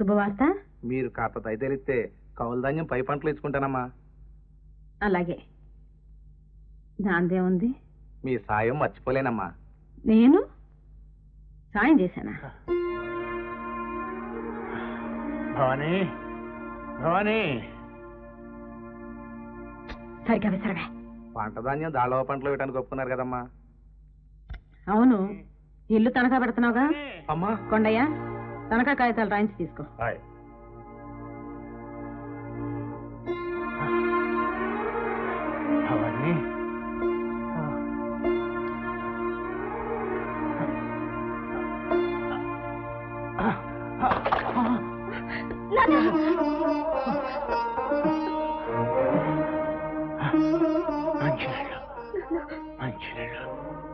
శుభవార్త మీరు కాస్త దయ తెలిస్తే కౌలు ధాన్యం పై పంటలు ఇచ్చుకుంటానమ్మా అలాగే దాందేముంది మీ సాయం మర్చిపోలేనమ్మా నేను సాయం చేశానా భవానీ భవానీ సరిగా విసరవే పంట ధాన్యం దాళవ పంటలు వేయడానికి ఒప్పుకున్నారు కదమ్మా అవును ఇల్లు తనఖా పెడుతున్నావుగా అమ్మా కొండయ్య తనఖా కాగితాలు రాయించి తీసుకో హాయ్ భవానీ మంచినీళ్ళు మంచినీళ్ళు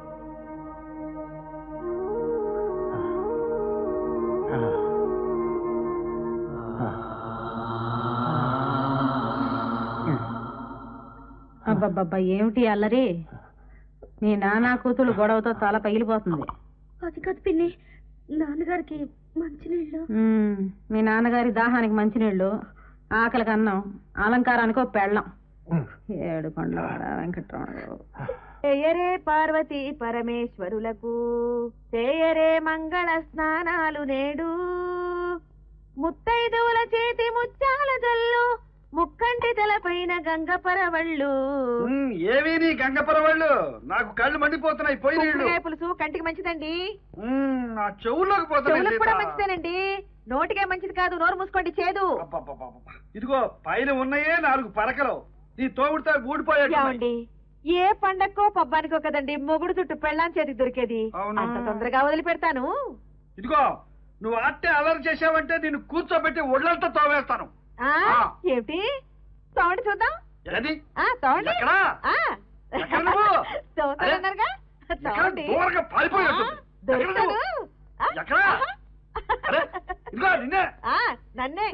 అబ్బబ్బబ్బా ఏమిటి అల్లరి నీ నానా కూతురు గొడవతో తల పగిలిపోతుంది అది కాదు పిన్ని నాన్నగారికి మంచినీళ్ళు ఉమ్, మీ నాన్నగారి దాహానికి మంచినీళ్ళు ఆకలికి అన్నం అలంకారానికి ఒక పెళ్ళం ఏడు కొండవాడ వెంకట్రమణ చేయరే పార్వతీ పరమేశ్వరులకు చేయరే మంగళ స్నానాలు నేడు ముత్తైదువుల చేతి ముత్యాల జల్లు ముక్కంటి తలపైన గంగ పరవళ్ళు ఏవి నీ గంగపరవాళ్ళు నాకు కళ్ళు మండిపోతున్నాయి పోయి నీళ్ళు ఉప్పుడుకాయ పులుసు కంటికి మంచిదండి మ్మ్, నా చెవుల్లోకి పోతున్నాయి చెవులకు కూడా సీత. మంచిదేనండి నోటికే మంచిది కాదు నోరు మూసుకోండి చేదు అబ్బబ్బబ్బబ్బ. ఇదిగో పైన ఉన్నాయే నాలుగు పరకలు నీ తోగుడితో ఊడిపోయాడు ఏమండి ఏ పండక్కో పబ్బానికో కదండి మొగుడు చుట్టూ పెళ్ళాం చేతికి దొరికేది అవును. అంత తొందరగా వదిలిపెడతాను ఇదిగో నువ్వు అట్టే అలర్ చేసావంటే నిన్ను కూర్చోబెట్టి ఒళ్ళంతా తోవేస్తాను ఆ ఆ. ఏమిటి తోండి చూద్దాం ఏది ఆ తోండి ఎక్కడా? ఆ. ఎక్కడ నువ్వు? తోతానన్నారుగా? ఎక్కడ తోండి. దూరంగా పారిపోయాడు. ఆ, ఎక్కడ దొరుకుతాను. నువ్వు? ఆ, ఎక్కడ? ఆహా. అరే, ఇదిగో నిన్నే. ఆ, నన్నే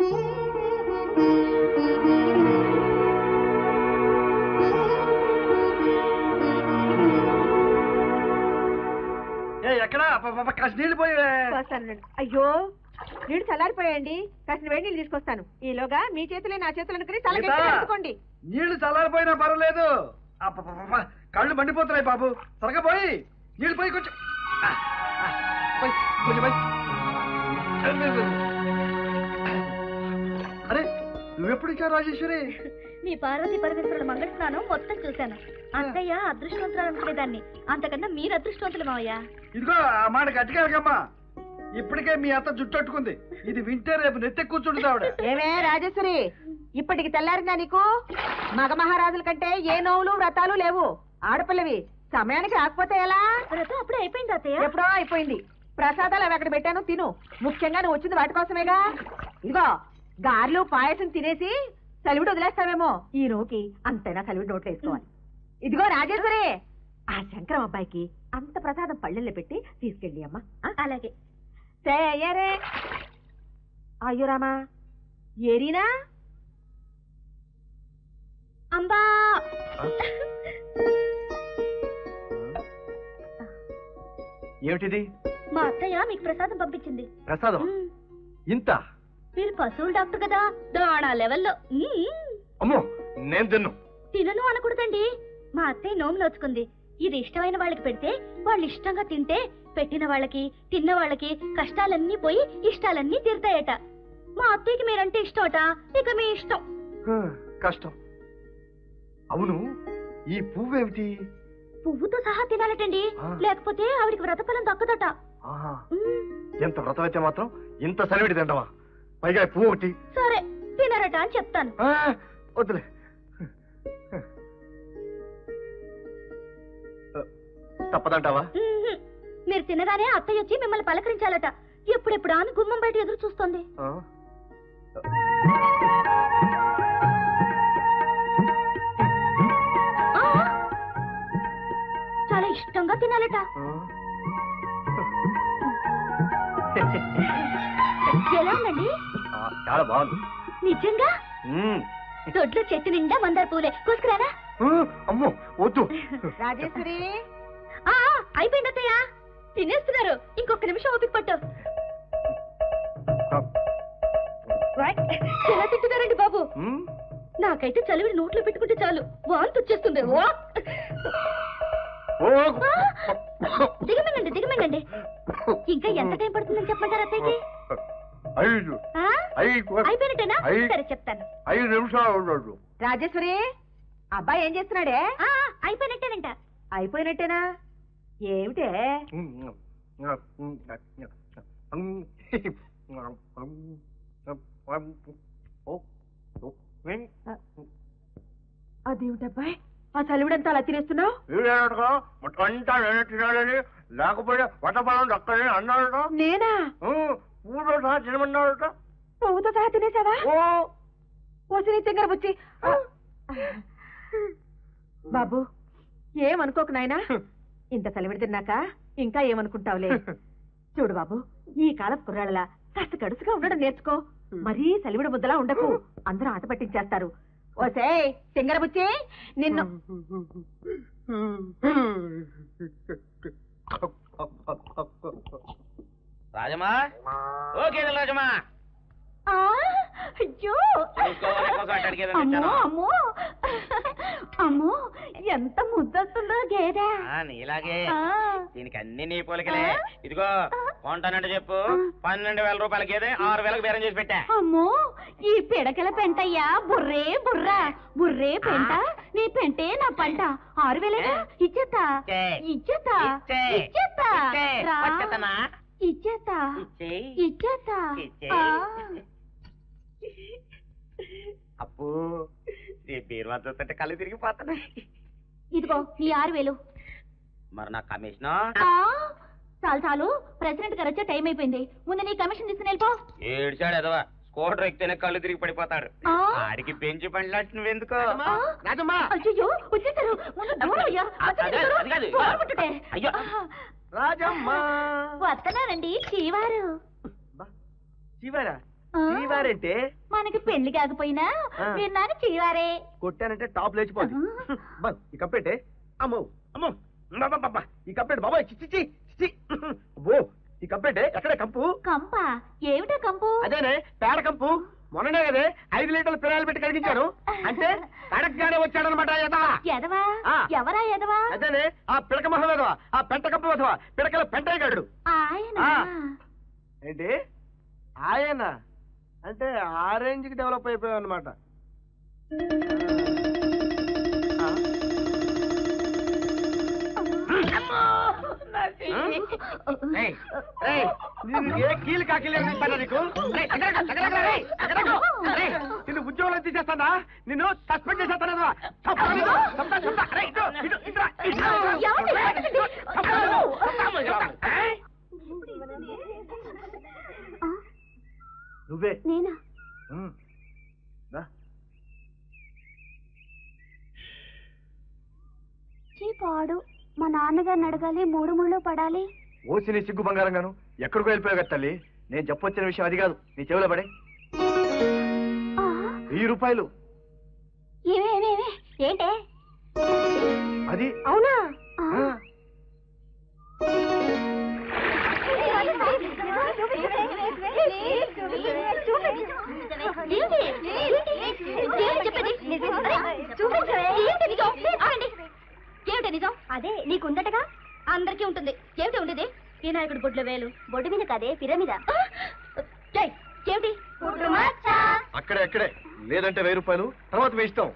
ఏ ఎక్కడా అబ్బబ్బబ్బ, కాస్త నీళ్ళు పోయి వస్తాను అయ్యో నీళ్ళు చల్లారిపోయండి కాసిన వేడి నీళ్ళు తీసుకొస్తాను ఈలోగా మీ చేతులే నా చేతులు అనుకుని తల గీతా. గట్టిగా పట్టుకోండి నీళ్లు చల్లారిపోయినా పర్వాలేదు అబ్బబ్బబ్బ, కళ్ళు మండిపోతున్నాయి బాబు త్వరగా పోయి నీళ్ళు పోయి కొంచెం ఆ, ఆ, పోయి, కొంచెం పోయి. అరే నువ్వెప్పుడు ఇచ్చావు రాజేశ్వరి మీ పార్వతీ పరమేశ్వరుడు మంగళ స్నానం మొత్తం చూశాను అత్తయ్య అదృష్టవంతురాలు అనుకునేదాన్ని అంతకన్నా మీరు అదృష్టవంతులు మావయ్య ఇదిగో ఆ మాట గట్టిగా అనకమ్మా ఇప్పటికే మీ అత్త జుట్టట్టుకుంది ఇది వింటే రేపు నెత్తి కూర్చుంటుంది ఆవిడ ఏమే రాజేశ్వరి ఇప్పటికి తెల్లారిందా నీకు మగ మహారాజుల కంటే ఏ నోవులు వ్రతాలు లేవు ఆడపిల్లవి సమయానికి రాకపోతే ఎలా వ్రతం అప్పుడే అయిపోయింది అత్తయ్య ఎప్పుడో అయిపోయింది ప్రసాదాలు అవి అక్కడ పెట్టాను తిను ముఖ్యంగా నువ్వు వచ్చింది వాటి కోసమేగా ఇదిగో గారెలు పాయసం తినేసి సలివిడి వదిలేస్తావేమో ఈ రోకి అంతైనా సలివిడి నోట్లో వేసుకోవాలి ఇదిగో రాజేశ్వరి ఆ శంకరం అబ్బాయికి అంత ప్రసాదం పళ్ళెల్లో పెట్టి తీసుకెళ్ళి అమ్మా ఆ? అలాగే చేయరే అయ్యో రామా ఏరీనా అంబా ఏమిటిది మా అత్తయ్య మీకు ప్రసాదం పంపించింది ప్రసాదం మ్మ్. ఇంత మీరు పశువుల డాక్టర్ కదా దాణా లెవెల్లో మ్మ్. అమ్మో నేను తిన్ను తినను అనకూడదండి మా అత్తయ్య నోము నోచుకుంది ఇది ఇష్టమైన వాళ్ళకి పెడితే వాళ్ళు ఇష్టంగా తింటే పెట్టిన వాళ్ళకి తిన్న వాళ్ళకి కష్టాలన్నీ పోయి ఇష్టాలన్నీ తీరుతాయట మా అత్తయ్యకి మీరంటే ఇష్టమట ఇక మీ ఇష్టం హ, కష్టం అవును ఈ పువ్వేమిటి పువ్వుతో సహా తినాలటండి ఆ. లేకపోతే ఆవిడికి వ్రతఫలం దక్కదట ఆహా, మ్మ్. ఎంత వ్రతం అయితే మాత్రం ఇంత సలివిడి తింటావా పైగా ఈ పువ్వు ఒకటి సరే తినరట అని చెప్తాను ఆ, వద్దులే తప్పదంటావా మ్మ్హ్. మీరు తినగానే అత్తయ్య వచ్చి మిమ్మల్ని పలకరించాలట ఎప్పుడెప్పుడు ఆమె గుమ్మం బయట ఎదురు చూస్తుంది ఆ? ఆ! చాలా ఇష్టంగా తినాలట ఆ? ఎలా ఉందండి ఆ, చాలా బాగుంది నిజంగా మ్మ్. దొడ్లో చెట్టు నిండా మందార పూలే కోసుకురానా ఆ, అమ్మో వద్దు రాజేశ్వరి ఆ, ఆ, అయిపోయింది అత్తయ్య తినేస్తున్నారు ఇంకొక నిమిషం ఓపిక పట్టు ఆ, ఎలా తింటున్నారండి బాబు ఉమ్? నాకైతే చలివిడి నోట్లో పెట్టుకుంటే చాలు వాంతి వచ్చేస్తుంది ఓ! ఓ దిగమనండి దిగమనండి ఇంకా ఎంత టైం పడుతుందని చెప్పమంటారు అత్తయ్యకి ఐదు ఆ? ఐదు అయిపోయినట్టేనా అయ్. సరే చెప్తాను ఐదు నిమిషాలు ఉండదు రాజేశ్వరి అబ్బాయి ఏం చేస్తున్నాడే ఆ, అయిపోయినట్టేనంట అయిపోయినట్టేనా ఏమిటే అదేమిటబ్బాయి ఆ చలివిడంతా అలా తినేస్తున్నావు అంతా నేను తినాలని లేకపోతే వటపడం దక్కని అన్నాడు నేనా ఊళ్ళో సహా తినమన్నాడు పువ్వుతో సహా తినేసావా ఓ ఓసిని తింగర బుచ్చి బాబు ఏమనుకోకు నాయనా ఇంత చలివిడి తిన్నాక ఇంకా ఏమనుకుంటావులే చూడు బాబు ఈ కాలం కుర్రాళ్ళలా కాస్త గడుసుగా ఉండడం నేర్చుకో మరీ చలివిడి ముద్దలా ఉండకు అందరూ ఆట పట్టించేస్తారు ఓసే తింగర బుచ్చి నిన్ను రాజమా ఓకే రాజమా ఆ, అయ్యో చూసుకోవాలి, కోసం అట్టడికి ఏదో అమ్మో తెచ్చాను. అమ్మో అమ్మో ఎంత ముద్దొస్తుందో గేదె ఆ, నీలాగే ఆ, దీనికి అన్ని నీ పోలికలే ఇదిగో కొంటానంటే చెప్పు పన్నెండు వేల రూపాయలకి ఏదే ఆరు వేలకు బేరం చేసి పెట్టా అమ్మో ఈ పిడకల పెంటయ్యా బుర్రే బుర్రా బుర్రే పెంట నీ పెంటే నా పంట ఆరు వేలేగా ఇచ్చేతా ఇచ్చే. ఇచ్చేతా ఇచ్చే. ఇచ్చేతా ఇచ్చే. రా. వచ్చేత్తనా? ఇచ్చేతా ఇచ్చేయ్. ఇచ్చేతా ఇచ్చేయ్. ఆ. అప్పు నీ బీరువా చూస్తుంటే కళ్ళు తిరిగిపోతున్నాయి ఇదిగో నీ ఆరు వేలు మరి నా కమిషన్ ఆ, చాలు చాలు ప్రెసిడెంట్ గారు వచ్చే టైం అయిపోయింది ముందు నీ కమిషన్ తీసుకుని వెళ్ళిపో ఏడ్చాడు ఎదవా స్కూటర్ ఎక్కితేనే కళ్ళు తిరిగి పడిపోతాడు ఆ. ఆడికి పెంచి పండ్లాంటి నువ్వెందుకో ఆ, అయ్యయ్యో, వచ్చేసారు ముందు దూరం అయ్యా. వచ్చేసారు. అదే, అది కాదు. దూరం ఉంటుంటే. అయ్యో. ఆహా. రాజమ్మా వస్తున్నానండి చీవారు శివారా ఆ, శివారంటే మనకి పెళ్లి కాకపోయినా ఆ. విన్నాను చీవారే కొట్టానంటే టాప్ లేచిపోద్ది ఆ. బా, ఈ కప్పేటే అమ్మో అమ్మో బాబా ఈ కప్పేట బాబాయ్ చిచ్చి చిచ్చి చిచ్చి ఓ ఈ కప్పేటే ఎక్కడ కంపు కంప ఏమిటా కంపు అదేనే పేడ కంపు మొన్ననే కదే ఐదు లీటర్ల పిల్లలు పెట్టి కడిగించాను అంటే కడక్గానే వచ్చాడనమాట యదా ఎదవా ఆ. ఎవరా ఎదవా అదేనే ఆ పిడక మొహం వెధవా ఆ పెంట కంపు వెధవా పిడకల పెంటయ్యగాడు ఆయన ఆ. ఏంటి ఆయన అంటే ఆ రేంజ్ కి డెవలప్ అయిపోయావు అనమాట ఏ కీలు కాకీలు పని నీకు రేయ్, ఎగరక, ఎగరక, రేయ్, ఎగరక, రేయ్, నిన్ను ఉద్యోగంలో తీసేస్తానా నిన్ను సస్పెండ్ చేసేస్తానా ఏమండి? ఆ, నువ్వే నేనా ఉమ్. రా. చీ పాడు మా నాన్నగారిని అడగాలి మూడు ముళ్ళు పడాలి ఓసి నీ సిగ్గు బంగారం గాను ఎక్కడికో వెళ్ళిపోయావు తల్లి నేను చెప్పొచ్చిన విషయం అది కాదు నీ చెవిలో పడే ఆ, వెయ్యి రూపాయలు ఏమే ఏమే ఏమే ఏంటే అది అవునా ఆ, ఆ, ఏంటి? ఏంటి? ఏంటి చెప్పేది? ఏంటి నిజం? ఆగండి. ఏమిటి నిజం అదే నీకుందటగా అందరికీ ఉంటుంది ఏమిటి ఉండేది వినాయకుడు బొడ్ల వేలు బొడ్డు మీద కదే పిర మీద ఏమిటి అక్కడే అక్కడే లేదంటే వెయ్యి రూపాయలు తర్వాత మీ ఇష్టం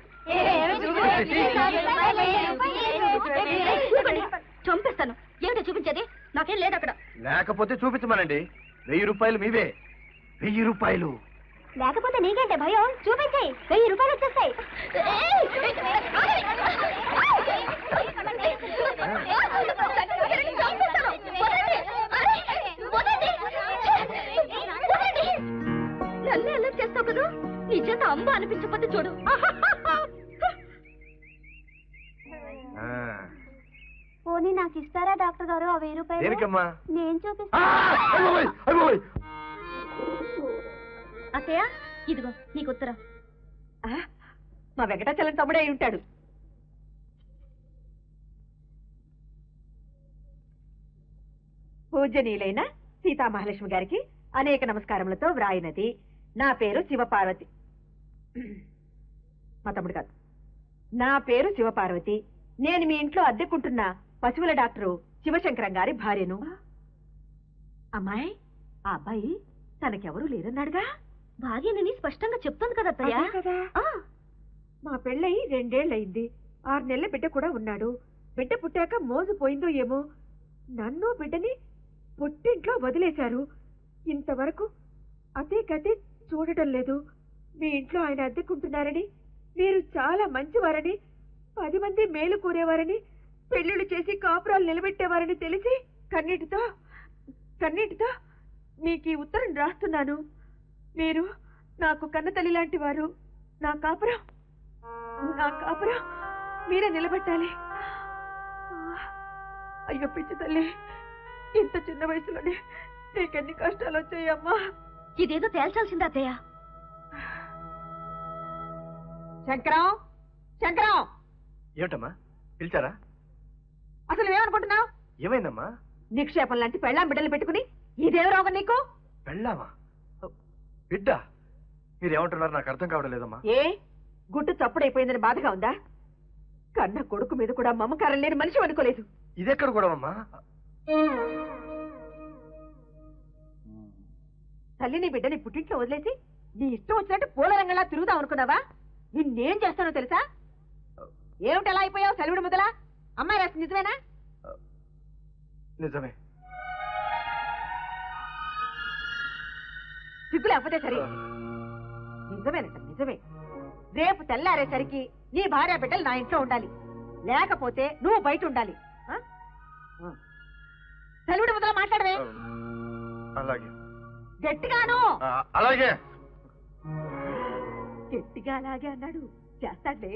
చూపండి. చంపేస్తాను ఏమిటో చూపించేది నాకేం లేదు అక్కడ లేకపోతే చూపించమనండి వెయ్యి రూపాయలు మీవే వెయ్యి రూపాయలు లేకపోతే నీకంటే భయం చూపించాయి వెయ్యి రూపాయలు వచ్చేస్తాయి నన్ను ఎలా చేస్తావు కదా నీ చేత అంబ అనిపించకపోతే చూడు ఆ, పోనీ నాకు ఇస్తారా డాక్టర్ గారు ఆ వెయ్యి రూపాయలు దేనికమ్మా నేను ఆ, చూపిస్తాను అయ్యబాబోయ్, అయ్యబాబోయ్. అత్తయ్య ఇదిగో నీకు ఉత్తరం ఆ, మా వెంకటాచలం తమ్ముడే అయి ఉంటాడు పూజనీయులైన సీతామహాలక్ష్మి గారికి అనేక నమస్కారములతో వ్రాయినది నా పేరు శివపార్వతి మా తమ్ముడు కాదు నా పేరు శివపార్వతి నేను మీ ఇంట్లో అద్దెకుంటున్న పశువుల డాక్టరు శివశంకరం గారి భార్యను అమ్మాయి ఆ అబ్బాయి తనకెవరూ లేరన్నాడుగా భార్యనని స్పష్టంగా చెప్తుంది కదా అత్తయ్య అదే కదా ఆ, మా పెళ్ళయి రెండేళ్లయింది ఆరు నెలల బిడ్డ కూడా ఉన్నాడు బిడ్డ పుట్టాక మోజు పోయిందో ఏమో నన్ను బిడ్డని పుట్టింట్లో వదిలేశారు ఇంతవరకు అదే గతి చూడటం లేదు మీ ఇంట్లో ఆయన అద్దెకుంటున్నారని మీరు చాలా మంచివారని పది మంది మేలు కోరేవారని పెళ్లిళ్ళు చేసి కాపురాలు నిలబెట్టేవారని తెలిసి కన్నీటితో కన్నీటితో మీకు ఈ ఉత్తరం రాస్తున్నాను మీరు నాకు కన్న తల్లి లాంటి వారు నా కాపురం నా కాపురం మీరే నిలబెట్టాలి అయ్యో పిచ్చి తల్లి ఇంత చిన్న వయసులోనే నీకెన్ని కష్టాలు వచ్చాయమ్మా ఇదేదో తేల్చాల్సిందే అత్తయ్య శంకరం శంకరం ఏమిటమ్మా పిలిచారా అసలు ఏమనుకుంటున్నావు ఏమైందమ్మా నిక్షేపం లాంటి పెళ్ళాం బిడ్డలు పెట్టుకుని ఇదేం రోగం నీకు వెళ్ళామా బిడ్డ మీరేమంటున్నారు నాకు అర్థం కావడం లేదమ్మా ఏ గుడ్డు చప్పుడైపోయిందని బాధగా ఉందా కన్న కొడుకు మీద కూడా మమకారం లేని మనిషి అనుకోలేదు ఇదెక్కడ కూడా అమ్మా తల్లిని బిడ్డని పుట్టింట్లో వదిలేసి నీ ఇష్టం వచ్చినట్టు పూల రంగంలా తిరుగుదాం అనుకున్నావా నిన్నేం చేస్తానో తెలుసా ఏమిటి ఎలా అయిపోయావు సెలవుడు ముదలా అమ్మాయి రాసి నిజమేనా నిజమే సిగ్గు లేకపోతే సరే నిజమేనట నిజమే రేపు తెల్లారేసరికి నీ భార్య బిడ్డలు నా ఇంట్లో ఉండాలి లేకపోతే నువ్వు బయట ఉండాలి ఆ? ఆ. సెలవుడు ముదల మాట్లాడవే అలాగే గట్టిగాను ఆ, అలాగే గట్టిగా అలాగే అన్నాడు చేస్తాడే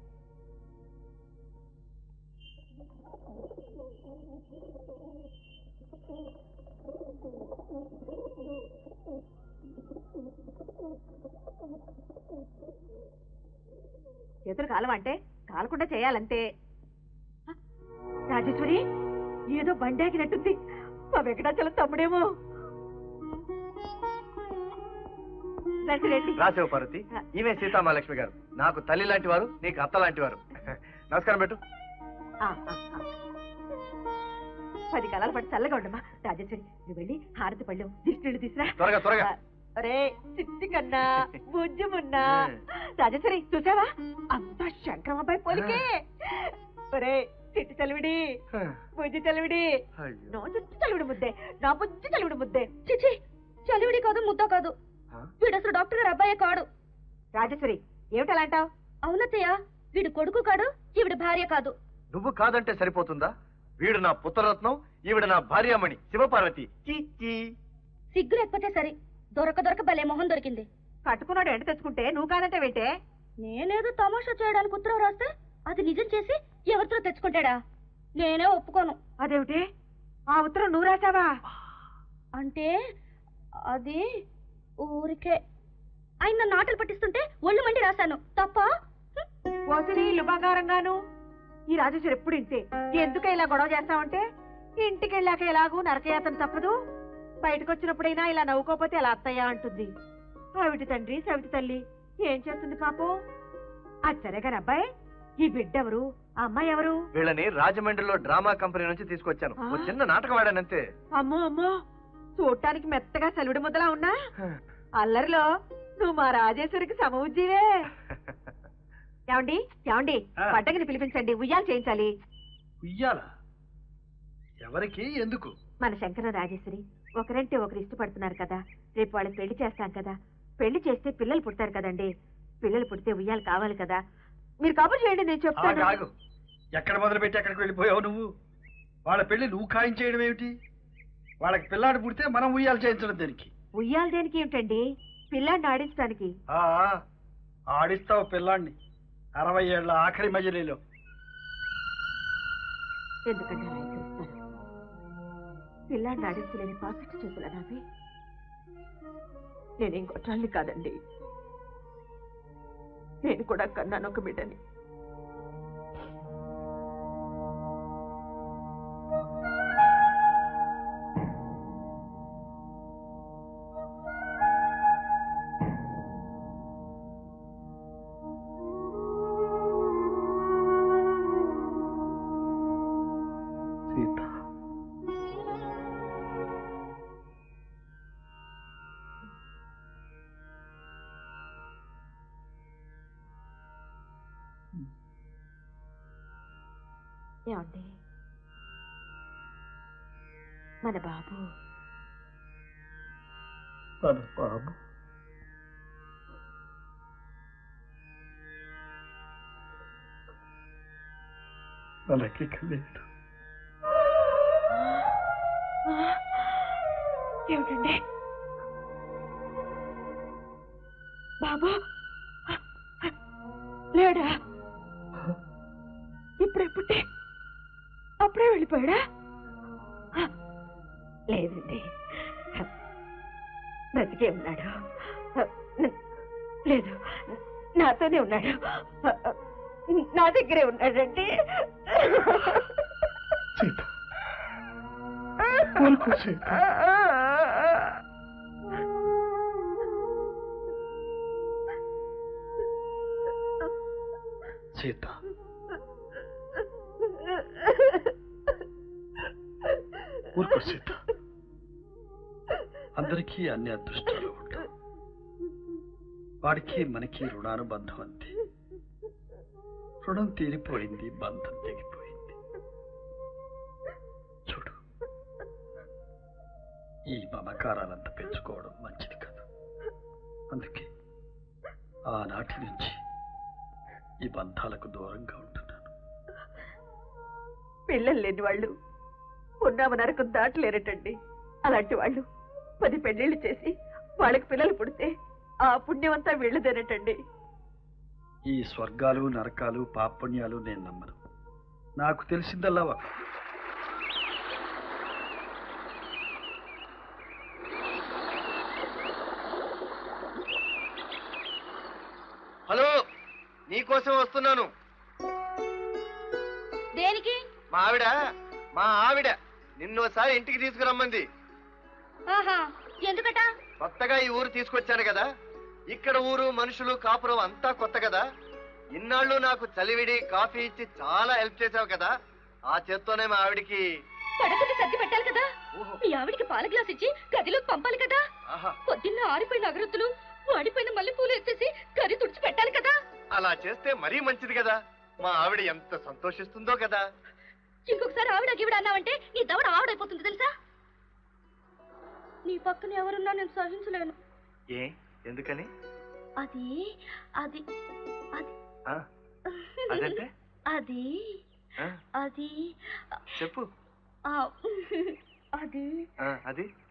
చేతులు కాలవంటే కాలకుండా చేయాలంతే ఆ, రాజేశ్వరి ఏదో బండాకినట్టుంది మా వెంకటాచలం తమ్ముడేమో రండి రండి రాసేవు పార్వతి ఈమె సీతామహాలక్ష్మి గారు నాకు తల్లి లాంటి వారు నీకు అత్త లాంటి వారు నమస్కారం పెట్టు ఆ, ఆ, ఆ. పది కాలాల పాటు చల్లగా ఉండమ్మా రాజేశ్వరి నువ్వు వెళ్ళి హారతి పళ్ళు దిష్టిళ్ళు తీసురా త్వరగా త్వరగా అరే చిట్టి కన్నా బుజ్జుమున్నా రాజేశ్వరి చూసావా అంతా శంకరం అబ్బాయి పోలికే ఒరే చిట్టి చలివిడి బుజ్జి చలివిడి అయ్యో. నా చిట్టి చలివిడి ముద్దే నా బుజ్జి చలివిడి ముద్దే చిచి చలివిడి కాదు ముద్ద కాదు ఆ? వీడు అసలు డాక్టర్ గారు అబ్బాయే కాడు రాజేశ్వరి ఏమిటలా అంటావు అవునత్తయ్య వీడు కొడుకు కాడు ఈవిడ భార్య కాదు నువ్వు కాదంటే సరిపోతుందా వీడు నా పుత్రరత్నం ఈవిడ నా భార్యామణి శివపార్వతి చీ చీ సిగ్గు లేకపోతే సరి దొరక దొరక భలే మొహం దొరికింది కట్టుకున్నాడు ఎంట తెచ్చుకుంటే నువ్వు కాదంటే వెంటే నేనేదో తమాషా చేయడానికి ఉత్తరం రాస్తే అది నిజం చేసి ఎవరితో తెచ్చుకుంటాడా నేనే ఒప్పుకోను అదేమిటి ఆ ఉత్తరం నువ్వు రాసావా అంటే అది ఊరికే ఆయన నన్ను ఆటలు పట్టిస్తుంటే ఒళ్ళు మండి రాశాను తప్ప హ్మ్. వసిని ఇల్లు బంగారంగాను ఈ రాజేశ్వరి ఎప్పుడు ఇంతే ఎందుకు ఇలా గొడవ చేస్తావంటే ఇంటికి వెళ్ళాక ఎలాగూ నరకయాతన తప్పదు బయటకు వచ్చినప్పుడైనా ఇలా నవ్వుకోపోతే ఎలా అత్తయ్యా అంటుంది ఆవిటి తండ్రి సవిటి తల్లి ఏం చేస్తుంది పాపం అది సరే కాని అబ్బాయి ఈ బిడ్డ ఎవరు ఆ అమ్మాయి ఎవరు వీళ్ళని రాజమండ్రిలో డ్రామా కంపెనీ నుంచి తీసుకొచ్చాను ఆ? ఓ చిన్న నాటకం ఆడానంతే అమ్మో అమ్మో చూడటానికి మెత్తగా సెలవుడు ముద్దలా ఉన్నా అల్లరిలో నువ్వు మా రాజేశ్వరికి సమవుజ్జీవే ఏమండి ఏమండి ఆ. పడ్డగిని పిలిపించండి ఉయ్యాలు చేయించాలి ఉయ్యాలా ఎవరికి ఎందుకు మన శంకర రాజేశ్వరి ఒకరంటే ఒకరు ఇష్టపడుతున్నారు కదా రేపు వాళ్ళకి పెళ్లి చేస్తాం కదా పెళ్లి చేస్తే పిల్లలు పుడతారు కదండి పిల్లలు పుడితే ఉయ్యాలు కావాలి కదా మీరు కబుర్ చేయండి నేను ఆగు, చెప్తాను ఆగు ఎక్కడ మొదలుపెట్టి ఎక్కడికి వెళ్ళిపోయావు నువ్వు వాళ్ళ పెళ్లి నువ్వు ఖాయం చేయడం ఏమిటి వాళ్ళకి పిల్లాడు పుడితే మనం ఉయ్యాలు చేయించడం దేనికి ఉయ్యాలు దేనికి ఏమిటండి పిల్లాడిని ఆడించడానికి ఆ, ఆ, ఆడిస్తావు పిల్లాడిని అరవై ఏళ్ల ఆఖరి మజిలీలో ఎందుకంటే అలా ఎక్కిరిస్తారు పిల్లాడిని ఆడించలేని పాకెట్ చేతుల నావి నేనేం కొట్టాలని కాదండి నేను కూడా కన్నాను ఒక బిడ్డని ఏమండి మన బాబు మన బాబు మనకి కలియడు ఏమిటండి బాబు లేడా ఇప్పుడే పుట్టి అప్పుడే వెళ్ళిపోయాడా లేదండి బ్రతికే ఉన్నాడు లేదు నాతోనే ఉన్నాడు నా దగ్గరే ఉన్నాడండి సీత ఊరుకో సీత సీత ఊరుకో సీత అందరికీ అన్ని అదృష్టాలు ఉండవు వాడికి మనకి రుణానుబంధం అంతే రుణం తీరిపోయింది బంధం తెగిపోయింది చూడు ఈ మమకారాలంతా పెంచుకోవడం మంచిది కాదు అందుకే ఆనాటి నుంచి ఈ బంధాలకు దూరంగా ఉంటున్నాను పిల్లలు లేని వాళ్ళు ఉన్నామ నరకు దాటలేరటండి అలాంటి వాళ్ళు పది పెళ్లిళ్ళు చేసి వాళ్ళకి పిల్లలు పుడితే ఆ పుణ్యమంతా వీళ్ళదేనటండి ఈ స్వర్గాలు నరకాలు పాపుణ్యాలు నేను నమ్మను నాకు తెలిసిందల్లా ఒక- హలో నీకోసం వస్తున్నాను దేనికి మా ఆవిడ మా ఆవిడ నిన్నోసారి ఇంటికి తీసుకురమ్మంది ఆహా ఎందుకట కొత్తగా ఈ ఊరు తీసుకొచ్చాను కదా ఇక్కడ ఊరు మనుషులు కాపురం అంతా కొత్త కదా ఇన్నాళ్ళు నాకు చలివిడి కాఫీ ఇచ్చి చాలా హెల్ప్ చేసావు కదా ఆ చేత్తోనే మా ఆవిడికి పడకటి సర్ది పెట్టాలి కదా ఓహో, మీ ఆవిడికి పాల గ్లాస్ ఇచ్చి గదిలోకి పంపాలి కదా ఆహా పొద్దున్న ఆరిపోయిన అగరత్తులు వాడిపోయిన మల్లెపూలు ఎత్తేసి కర్రీ తుడిచి పెట్టాలి కదా అలా చేస్తే మరీ మంచిది కదా మా ఆవిడ ఎంత సంతోషిస్తుందో కదా ఇంకొకసారి ఆవిడ గివిడ అన్నావంటే నీ దవడ ఆవిడైపోతుంది తెలుసా నీ పక్కన ఎవరున్నా నేను సహించలేను ఏ ఎందుకని అది అది అది ఆ, అదంటే అది ఆ, అది చెప్పు ఆ, అది ఆ, అది